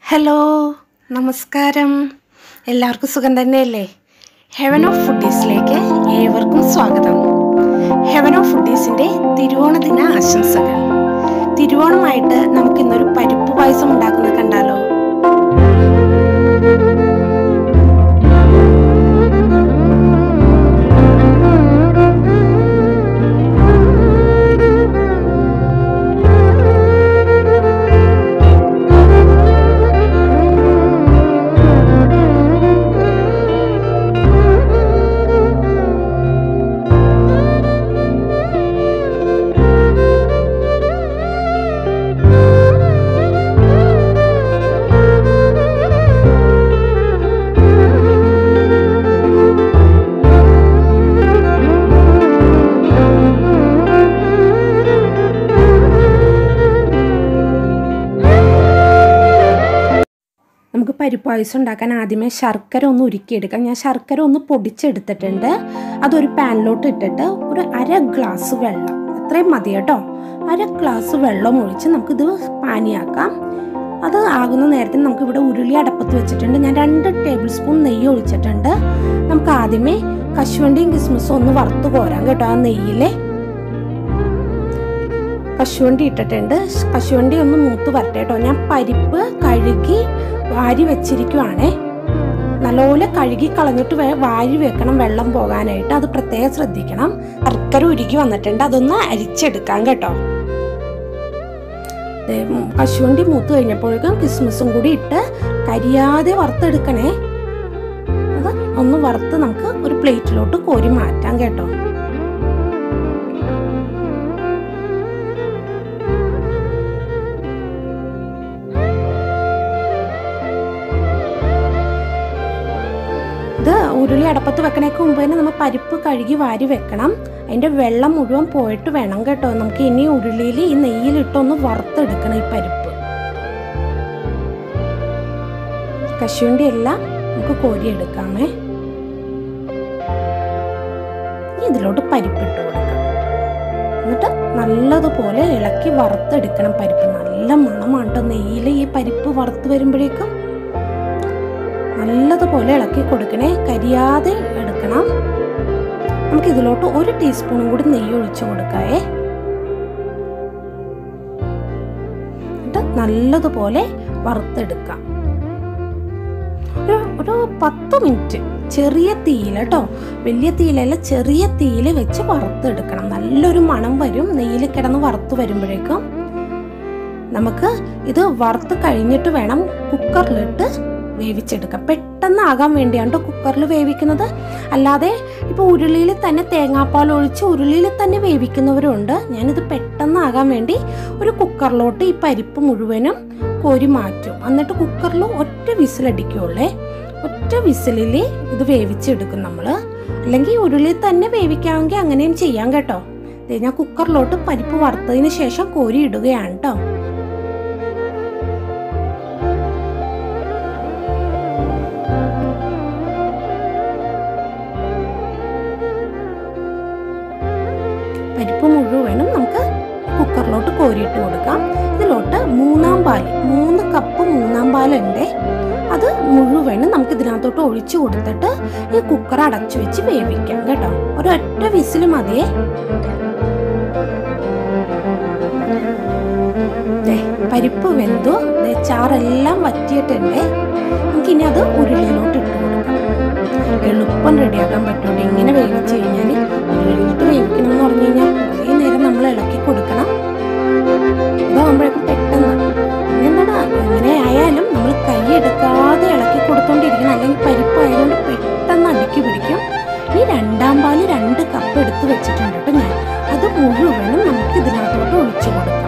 hello നമസ്കാരം എല്ലാവർക്കും സുഖം തന്നെയല്ലേ ഹെവൻ ഓഫ് ഫുഡീസിലേക്ക് ഏവർക്കും സ്വാഗതം ഹെവൻ ഓഫ് ഫുഡീസിൻ്റെ തിരുവോണ ദിന ആശംസകൾ തിരുവോണമായിട്ട് നമുക്ക് ഇന്നൊരു പരിപ്പ് പായസം ഉണ്ടാക്കുന്നത് കണ്ടാലോ നമുക്ക് പരിപ്പ് പായസം ഉണ്ടാക്കാൻ ആദ്യമേ ശർക്കര ഒന്ന് ഉരുക്കിയെടുക്കാം ഞാൻ ശർക്കര ഒന്ന് പൊടിച്ചെടുത്തിട്ടുണ്ട് അതൊരു പാനിലോട്ട് ഇട്ടിട്ട് ഒരു അര ഗ്ലാസ് വെള്ളം അത്രയും മതി കേട്ടോ അര ഗ്ലാസ് വെള്ളം ഒഴിച്ച് നമുക്കിത് പാനിയാക്കാം അത് ആകുന്ന നേരത്തിന് നമുക്ക് ഇവിടെ ഉരുളി അടപ്പത്ത് വെച്ചിട്ടുണ്ട് ഞാൻ രണ്ട് ടേബിൾ സ്പൂൺ നെയ്യ് ഒഴിച്ചിട്ടുണ്ട് നമുക്ക് ആദ്യമേ കശുവണ്ടിയും കിസ്മിസും ഒന്ന് വറുത്ത് കോരാം കേട്ടോ ആ നെയ്യിലെ കശുവണ്ടി ഇട്ടിട്ടുണ്ട് കശുവണ്ടി ഒന്ന് മൂത്ത് വരട്ടെ കേട്ടോ ഞാൻ പരിപ്പ് കഴുകി വാരി വെച്ചിരിക്കുവാണേ നല്ലപോലെ കഴുകി കളഞ്ഞിട്ട് വേ- വാരി വെക്കണം വെള്ളം പോകാനായിട്ട് അത് പ്രത്യേകം ശ്രദ്ധിക്കണം ശർക്കര ഉരുകി വന്നിട്ടുണ്ട് അതൊന്ന് അരിച്ചെടുക്കാം കേട്ടോ ദേ, ഉം, കശുവണ്ടി മൂത്ത് കഴിഞ്ഞപ്പോഴേക്കും കിസ്മിസും കൂടി ഇട്ട് കരിയാതെ വറുത്തെടുക്കണേ അത് ഒന്ന് വറുത്ത് നമുക്ക് ഒരു പ്ലേറ്റിലോട്ട് കോരി മാറ്റാം കേട്ടോ ഇത് ഉരുളി അടപ്പത്ത് വെക്കണേക്ക് മുമ്പ് തന്നെ നമ്മൾ പരിപ്പ് കഴുകി വാരി വെക്കണം അതിൻ്റെ വെള്ളം മുഴുവൻ പോയിട്ട് വേണം കേട്ടോ നമുക്ക് ഇനി ഉരുളിയിൽ ഈ നെയ്യിലിട്ടൊന്ന് വറുത്തെടുക്കണം ഈ പരിപ്പ് കശുവണ്ടി എല്ലാം നമുക്ക് കോരിയെടുക്കാമേ ഇനി ഇതിലോട്ട് പരിപ്പിട്ട് കൊടുക്കാം എന്നിട്ട് നല്ലതുപോലെ ഇളക്കി വറുത്തെടുക്കണം പരിപ്പ് നല്ല മണമാണ് കേട്ടോ നെയ്യിൽ ഈ പരിപ്പ് വറുത്ത് വരുമ്പോഴേക്കും നല്ലതുപോലെ ഇളക്കി കൊടുക്കണേ കരിയാതെ എടുക്കണം നമുക്ക് ഇതിലോട്ട് ഒരു ടീസ്പൂണും കൂടി നെയ്യ് ഒഴിച്ചു കൊടുക്കാവേ എന്നിട്ട് നല്ലതുപോലെ വറുത്തെടുക്കാം ഒരു ഒരു പത്ത് മിനിറ്റ് ചെറിയ തീയിൽ കേട്ടോ വലിയ തീയിലല്ല ചെറിയ തീയിൽ വെച്ച് വറുത്തെടുക്കണം നല്ലൊരു മണം വരും നെയ്യിൽ കിടന്ന് വറുത്ത് വരുമ്പോഴേക്കും നമുക്ക് ഇത് വറുത്ത് കഴിഞ്ഞിട്ട് വേണം കുക്കറിലിട്ട് വേവിച്ചെടുക്കാം പെട്ടെന്ന് ആകാൻ വേണ്ടിയാണ് ട്ടോ കുക്കറിൽ വേവിക്കുന്നത് അല്ലാതെ ഇപ്പോൾ ഉരുളിയിൽ തന്നെ തേങ്ങാപ്പാൽ ഒഴിച്ച് ഉരുളിയിൽ തന്നെ വേവിക്കുന്നവരുണ്ട് ഞാനിത് പെട്ടെന്ന് ആകാൻ വേണ്ടി ഒരു കുക്കറിലോട്ട് ഈ പരിപ്പ് മുഴുവനും കോരി മാറ്റും എന്നിട്ട് കുക്കറിൽ ഒറ്റ വിസിലടിക്കുള്ളേ ഒറ്റ വിസിലിൽ ഇത് വേവിച്ചെടുക്കും നമ്മൾ അല്ലെങ്കിൽ ഉരുളിയിൽ തന്നെ വേവിക്കാമെങ്കിൽ അങ്ങനെയും ചെയ്യാം കേട്ടോ ദേ ഞാൻ കുക്കറിലോട്ട് പരിപ്പ് വറുത്തതിന് ശേഷം കോരി ഇടുകയാണ് കേട്ടോ പരിപ്പ് മുഴുവനും നമുക്ക് കുക്കറിലോട്ട് കോരിയിട്ട് കൊടുക്കാം ഇതിലോട്ട് മൂന്നാം പാൽ മൂന്ന് കപ്പ് മൂന്നാം പാലുണ്ട് അത് മുഴുവനും നമുക്ക് ഇതിനകത്തോട്ട് ഒഴിച്ചു കൊടുത്തിട്ട് ഈ കുക്കർ അടച്ചു വെച്ച് വേവിക്കാം കേട്ടോ ഒരൊറ്റ വിസിൽ മതിയേ ദേ, പരിപ്പ് വെന്തു ദേ, ചാറെല്ലാം വറ്റിയിട്ടുണ്ട് നമുക്കിനി അത് ഉരുളിയിലോട്ട് ഇട്ട് കൊടുക്കാം എളുപ്പം റെഡിയാക്കാൻ പറ്റുള്ളൂ ഇങ്ങനെ വേവിച്ച് കഴിഞ്ഞാൽ ഉരുളിയിട്ട് വേവിക്കണം എന്ന് പറഞ്ഞു കഴിഞ്ഞാൽ കുറേ നേരം നമ്മൾ ഇളക്കി കൊടുക്കണം ഇതാകുമ്പോഴേക്കും പെട്ടെന്ന് എന്താണ് എങ്ങനെ ആയാലും നമ്മൾ കൈ എടുക്കാതെ ഇളക്കി കൊടുത്തോണ്ടിരിക്കണം അല്ലെങ്കിൽ പരിപ്പ് ആയതുകൊണ്ട് പെട്ടെന്ന് അടുക്കി പിടിക്കും ഈ രണ്ടാം പാല് രണ്ട് കപ്പ് എടുത്ത് വെച്ചിട്ടുണ്ട് കേട്ടോ ഞാൻ അത് മുഴുവനും നമുക്ക് ഇതിനകത്തോട്ട് ഒഴിച്ചു കൊടുക്കാം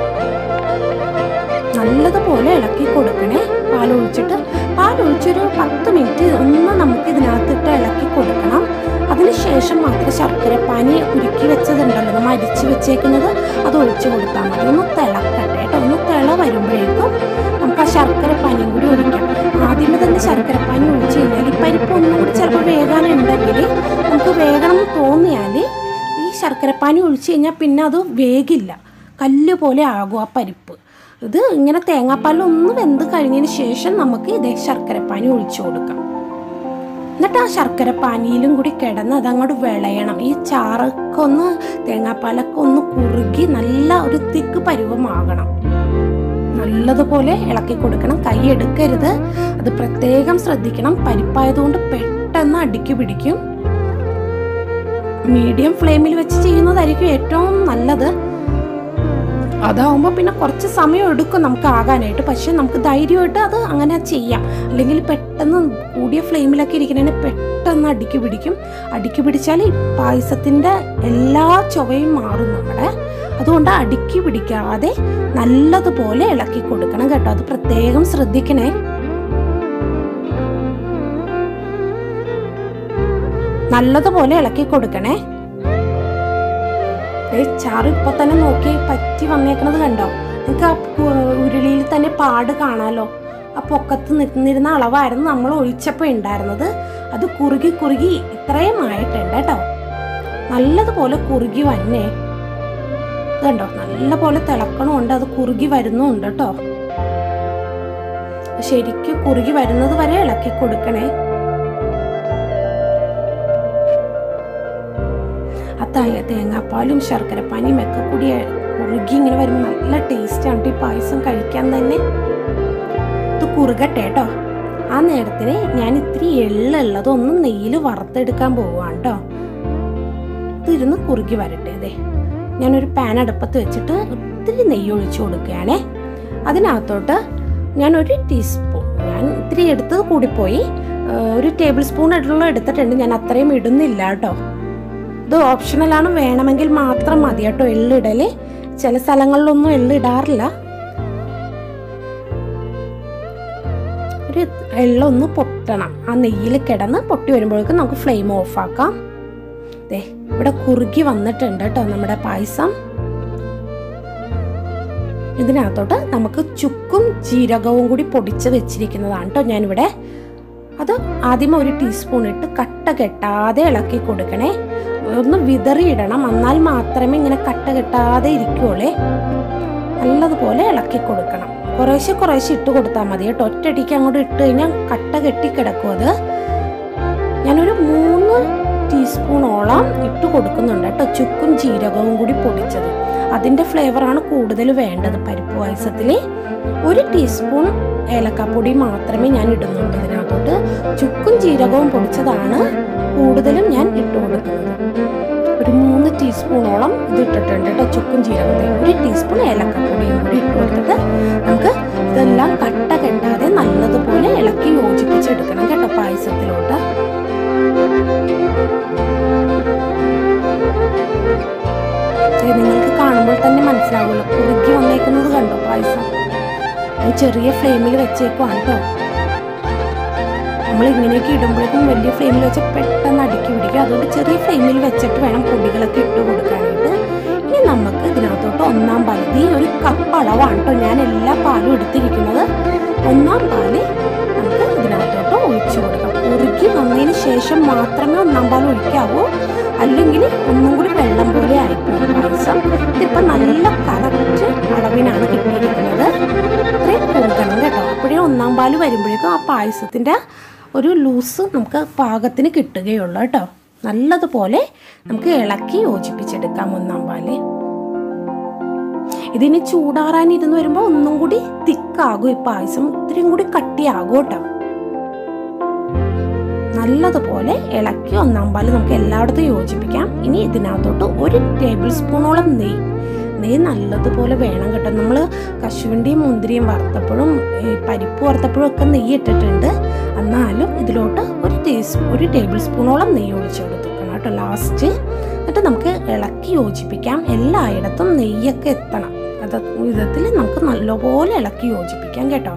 നല്ലതുപോലെ ഇളക്കി കൊടുക്കണേ പാൽ ഒഴിച്ചിട്ട് പാൽ ഒഴിച്ചൊരു പത്ത് മിനിറ്റ് ഒന്ന് നമുക്ക് ഇതിനകത്തിട്ട് ഇളക്കി കൊടുക്കണം അതിനുശേഷം മാത്രം ശർക്കര പാനി ഉരുക്കി വെച്ചതുണ്ടല്ലോ നമ്മൾ അരിച്ച് വെച്ചേക്കുന്നത് അത് ഒഴിച്ചു കൊടുത്താൽ മതി ഒന്ന് തിളക്കട്ടെ കേട്ടോ ഒന്ന് തിള വരുമ്പോഴേക്കും നമുക്ക് ആ ശർക്കര പാനിയും കൂടി ഒഴിക്കാം ആദ്യമേ തന്നെ ശർക്കര പാനി ഒഴിച്ച് കഴിഞ്ഞാൽ ഈ പരിപ്പ് ഒന്നും കൂടി ചിലപ്പോൾ വേകാനുണ്ടെങ്കിൽ നമുക്ക് വേഗണം എന്ന് തോന്നിയാൽ ഈ ശർക്കര പാനി ഒഴിച്ച് കഴിഞ്ഞാൽ പിന്നെ അത് വേഗില്ല കല്ല് പോലെ ആകും ആ പരിപ്പ് ഇത് ഇങ്ങനെ തേങ്ങാപ്പാൽ ഒന്ന് വെന്ത് കഴിഞ്ഞതിന് ശേഷം നമുക്ക് ഇതേ ശർക്കരപ്പാനി ഒഴിച്ചു കൊടുക്കാം എന്നിട്ട് ആ ശർക്കര പാനിയിലും കൂടി കിടന്ന് അതങ്ങോട്ട് വിളയണം ഈ ചാറൊക്കെ ഒന്ന് തേങ്ങാപ്പാലൊക്കെ ഒന്ന് കുറുകി നല്ല ഒരു തിക്ക് പരുവമാകണം നല്ലതുപോലെ ഇളക്കി കൊടുക്കണം കൈ എടുക്കരുത് അത് പ്രത്യേകം ശ്രദ്ധിക്കണം പരിപ്പായതുകൊണ്ട് പെട്ടെന്ന് അടുക്കി പിടിക്കും മീഡിയം ഫ്ലെയിമിൽ വെച്ച് ചെയ്യുന്നതായിരിക്കും ഏറ്റവും നല്ലത് അതാവുമ്പോൾ പിന്നെ കുറച്ച് സമയം എടുക്കും നമുക്ക് ആകാനായിട്ട് പക്ഷെ നമുക്ക് ധൈര്യമായിട്ട് അത് അങ്ങനെ ചെയ്യാം അല്ലെങ്കിൽ പെട്ടെന്ന് കൂടിയ ഫ്ലെയിമിലൊക്കെ ഇരിക്കുന്നതിന് പെട്ടെന്ന് അടുക്കി പിടിക്കും അടുക്കി പിടിച്ചാൽ ഈ പായസത്തിൻ്റെ എല്ലാ ചുവയും മാറും നമ്മുടെ അതുകൊണ്ട് അടുക്കി പിടിക്കാതെ നല്ലതുപോലെ ഇളക്കി കൊടുക്കണം കേട്ടോ അത് പ്രത്യേകം ശ്രദ്ധിക്കണേ നല്ലതുപോലെ ഇളക്കി കൊടുക്കണേ ദേ ചാറ് ഇപ്പൊ തന്നെ നോക്കി പറ്റി വന്നേക്കണത് കണ്ടോ നിങ്ങൾക്ക് ആ കു- ഉരുളിയിൽ തന്നെ പാട് കാണാലോ ആ പൊക്കത്ത് നിന്നിരുന്ന അളവായിരുന്നു നമ്മൾ ഒഴിച്ചപ്പോൾ ഉണ്ടായിരുന്നത് അത് കുറുകി കുറുകി ഇത്രയും ആയിട്ടുണ്ട് കേട്ടോ നല്ലതുപോലെ കുറുകി വന്നേ ഇത് കണ്ടോ നല്ലപോലെ തിളക്കണമുണ്ട് അത് കുറുകി വരുന്നുണ്ട് കേട്ടോ ശരിക്കും കുറുകി വരുന്നത് വരെ ഇളക്കി കൊടുക്കണേ ആ തേ- തേങ്ങാപ്പാലും ശർക്കരപ്പാനിയും ഒക്കെ കൂടി കുറുകി ഇങ്ങനെ വരുമ്പോൾ നല്ല ടേസ്റ്റാണ് ഈ പായസം കഴിക്കാൻ തന്നെ ഇത് കുറുകട്ടെ കേട്ടോ ആ നേരത്തിന് ഞാൻ ഇത്തിരി എള്ളുള്ളത് ഒന്ന് നെയ്യിൽ വറുത്തെടുക്കാൻ പോവുകയാണ് കേട്ടോ ഇത് ഇരുന്ന് കുറുകി വരട്ടെ ഇതേ ഞാനൊരു പാൻ അടുപ്പത്ത് വെച്ചിട്ട് ഒത്തിരി നെയ്യ് ഒഴിച്ചു കൊടുക്കുകയാണേ അതിനകത്തോട്ട് ഞാൻ ഒരു ടീസ്പൂൺ ഞാൻ ഇത്തിരി എടുത്തത് കൂടിപ്പോയി ആ, ഒരു ടേബിൾ സ്പൂൺ ഉള്ള എടുത്തിട്ടുണ്ട് ഞാൻ അത്രയും ഇടുന്നില്ല കേട്ടോ ഇത് ഓപ്ഷണലാണ് വേണമെങ്കിൽ മാത്രം മതി കേട്ടോ എള്ളിടല് ചില സ്ഥലങ്ങളിലൊന്നും എള്ളിടാറില്ല ഒരു എള്ളൊന്ന് പൊട്ടണം ആ നെയ്യിൽ കിടന്ന് പൊട്ടി വരുമ്പോഴേക്കും നമുക്ക് ഫ്ലെയിം ഓഫ് ആക്കാം ദേ ഇവിടെ കുറുകി വന്നിട്ടുണ്ട് കേട്ടോ നമ്മുടെ പായസം ഇതിനകത്തോട്ട് നമുക്ക് ചുക്കും ജീരകവും കൂടി പൊടിച്ച് വെച്ചിരിക്കുന്നതാണ് കേട്ടോ ഞാനിവിടെ അത് ആദ്യം ഒരു ടീസ്പൂൺ ഇട്ട് കട്ട കെട്ടാതെ ഇളക്കി കൊടുക്കണേ ഒന്ന് വിതറിയിടണം എന്നാൽ മാത്രമേ ഇങ്ങനെ കട്ട കെട്ടാതെ ഇരിക്കുള്ളേ നല്ലതുപോലെ ഇളക്കി കൊടുക്കണം കുറേശ്ശെ കുറേശ്ശെ ഇട്ട് കൊടുത്താൽ മതി കേട്ടോ ഒറ്റയടിക്ക് അങ്ങോട്ട് ഇട്ട് കഴിഞ്ഞാൽ കട്ട കെട്ടി കിടക്കും അത് ഞാനൊരു മൂന്ന് ടീസ്പൂണോളം ഇട്ട് കൊടുക്കുന്നുണ്ട് കേട്ടോ ചുക്കും ജീരകവും കൂടി പൊടിച്ചത് അതിൻ്റെ ഫ്ലേവറാണ് കൂടുതൽ വേണ്ടത് പരിപ്പ് പായസത്തിൽ ഒരു ടീസ്പൂൺ ഏലക്കാപ്പൊടി മാത്രമേ ഞാൻ ഇടുന്നുള്ളൂ ഇതിനകത്തോട്ട് ചുക്കും ജീരകവും പൊടിച്ചതാണ് കൂടുതലും ഞാൻ ഇട്ട് കൊടുക്കുന്നത് ഒരു മൂന്ന് ടീസ്പൂണോളം ഇത് ഇട്ടിട്ടുണ്ട് കേട്ടോ ചുക്കും ജീരകത്തെ ഒരു ടീസ്പൂൺ ഏലക്കപ്പൊടിയും കൂടി ഇട്ട് കൊടുത്തിട്ട് നമുക്ക് ഇതെല്ലാം കട്ട കെട്ടാതെ നല്ലതുപോലെ ഇളക്കി യോജിപ്പിച്ചെടുക്കണം കേട്ടോ പായസത്തിലോട്ട് ഇത് നിങ്ങൾക്ക് കാണുമ്പോൾ തന്നെ മനസ്സിലാവുമല്ലോ കുറുക്കി വന്നേക്കുന്നത് കണ്ടോ പായസം അത് ചെറിയ ഫ്ലെയിമിൽ വെച്ചേക്കുവാണ് കേട്ടോ നമ്മൾ ഇങ്ങനെയൊക്കെ ഇടുമ്പോഴേക്കും വലിയ ഫ്ലെയിമിൽ വെച്ച് പെട്ടെന്ന് അടുക്കി പിടിക്കും അതുകൊണ്ട് ചെറിയ ഫ്ലെയിമിൽ വെച്ചിട്ട് വേണം പൊടികളൊക്കെ ഇട്ട് കൊടുക്കാനായിട്ട് ഇനി നമുക്ക് ഇതിനകത്തോട്ട് ഒന്നാം പകുതി ഒരു കപ്പ് അളവാണ് കേട്ടോ ഞാൻ എല്ലാ പാലും എടുത്തിരിക്കുന്നത് ഒന്നാം പാല് നമുക്ക് ഇതിനകത്തോട്ട് ഒഴിച്ചു കൊടുക്കാം ഉരുക്കി വന്നതിന് ശേഷം മാത്രമേ ഒന്നാം പാൽ ഒഴിക്കാവൂ അല്ലെങ്കിൽ ഒന്നും കൂടി വെള്ളം പോലെ ആയിപ്പോകും പായസം ഇതിപ്പോൾ നല്ല കറക്റ്റ് അളവിനാണ് കിട്ടിയിരിക്കുന്നത് ഇത്രയും കുറുകണം കേട്ടോ അപ്പോഴേ ഒന്നാം പാല് വരുമ്പോഴേക്കും ആ പായസത്തിൻ്റെ ഒരു ലൂസ് നമുക്ക് പാകത്തിന് കിട്ടുകയുള്ളൂ കേട്ടോ നല്ലതുപോലെ നമുക്ക് ഇളക്കി യോജിപ്പിച്ചെടുക്കാം ഒന്നാം പാല് ഇതിന് ചൂടാറാനിരുന്ന് വരുമ്പോൾ ഒന്നും കൂടി തിക്കാകും ഈ പായസം ഇത്രയും കൂടി കട്ടിയാകും കേട്ടോ നല്ലതുപോലെ ഇളക്കി ഒന്നാം പാല് നമുക്ക് എല്ലായിടത്തും യോജിപ്പിക്കാം ഇനി ഇതിനകത്തോട്ട് ഒരു ടേബിൾ സ്പൂണോളം നെയ്യ് നെയ്യ് നല്ലതുപോലെ വേണം കേട്ടോ നമ്മൾ കശുവണ്ടിയും മുന്തിരിയും വറുത്തപ്പോഴും ഈ പരിപ്പ് വറുത്തപ്പോഴും ഒക്കെ നെയ്യ് ഇട്ടിട്ടുണ്ട് എന്നാലും ഇതിലോട്ട് ഒരു ടീസ് ഒരു ടേബിൾ സ്പൂണോളം നെയ്യ് ഒഴിച്ചു കൊടുക്കണം കേട്ടോ ലാസ്റ്റ് എന്നിട്ട് നമുക്ക് ഇളക്കി യോജിപ്പിക്കാം എല്ലായിടത്തും നെയ്യൊക്കെ എത്തണം അത് വിധത്തിൽ നമുക്ക് നല്ലപോലെ ഇളക്കി യോജിപ്പിക്കാം കേട്ടോ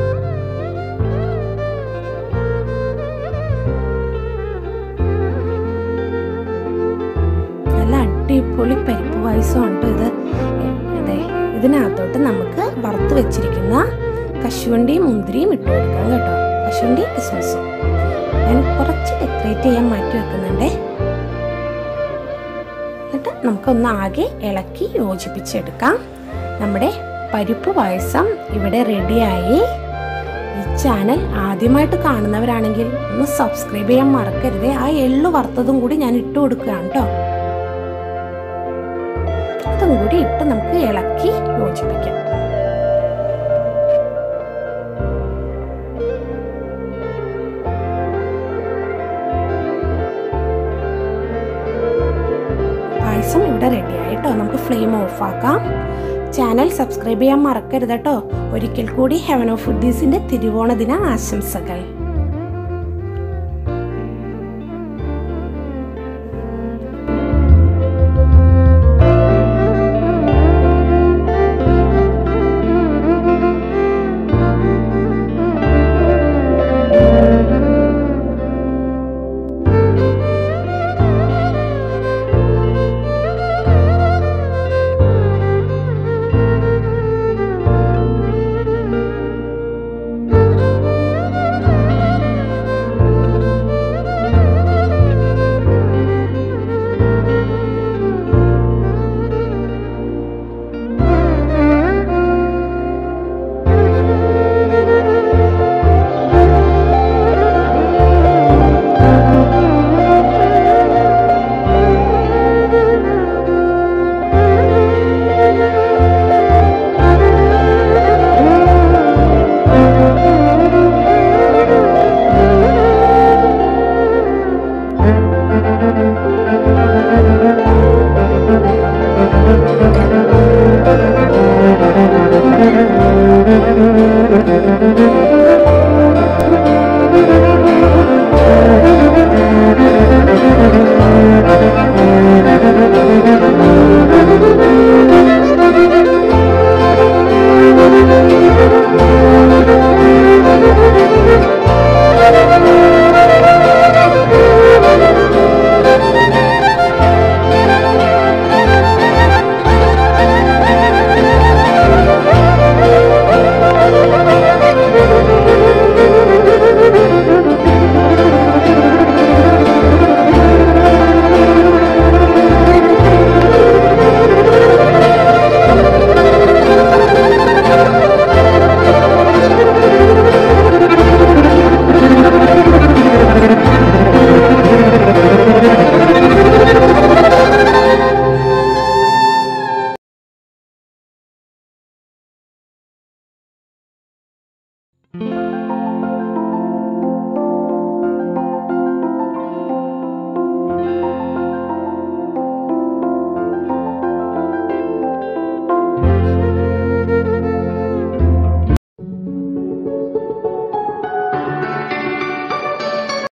നല്ല അടിപൊളി പരിപ്പ് പായസമാണ് കേട്ടോ ഇത് അതെ ഇതിനകത്തോട്ട് നമുക്ക് വറുത്ത് വെച്ചിരിക്കുന്ന കശുവണ്ടിയും മുന്തിരിയും ഇട്ട് കൊടുക്കാം കേട്ടോ കശുവണ്ടി കിസ്മിസും ഞാൻ കുറച്ച് ഡെക്കറേറ്റ് ചെയ്യാൻ മാറ്റി വെക്കുന്നുണ്ടേ എന്നിട്ട് നമുക്കൊന്ന് ആകെ ഇളക്കി യോജിപ്പിച്ചെടുക്കാം നമ്മുടെ പരിപ്പ് പായസം ഇവിടെ റെഡിയായി ഈ ചാനൽ ആദ്യമായിട്ട് കാണുന്നവരാണെങ്കിൽ ഒന്ന് സബ്സ്ക്രൈബ് ചെയ്യാൻ മറക്കരുത് ആ എള്ളു വറുത്തതും കൂടി ഞാൻ ഇട്ട് കൊടുക്കുകയാണ് കേട്ടോ അതും കൂടി ഇട്ട് നമുക്ക് ഇളക്കി യോജിപ്പിക്കാം പായസം ഇവിടെ റെഡി ആയിട്ടോ നമുക്ക് ഫ്ലെയിം ഓഫ് ആക്കാം ചാനൽ സബ്സ്ക്രൈബ് ചെയ്യാൻ മറക്കരുത് കേട്ടോ ഒരിക്കൽ കൂടി ഹെവൻ ഓഫ് ഫുഡീസിന്റെ തിരുവോണ ദിന ആശംസകൾ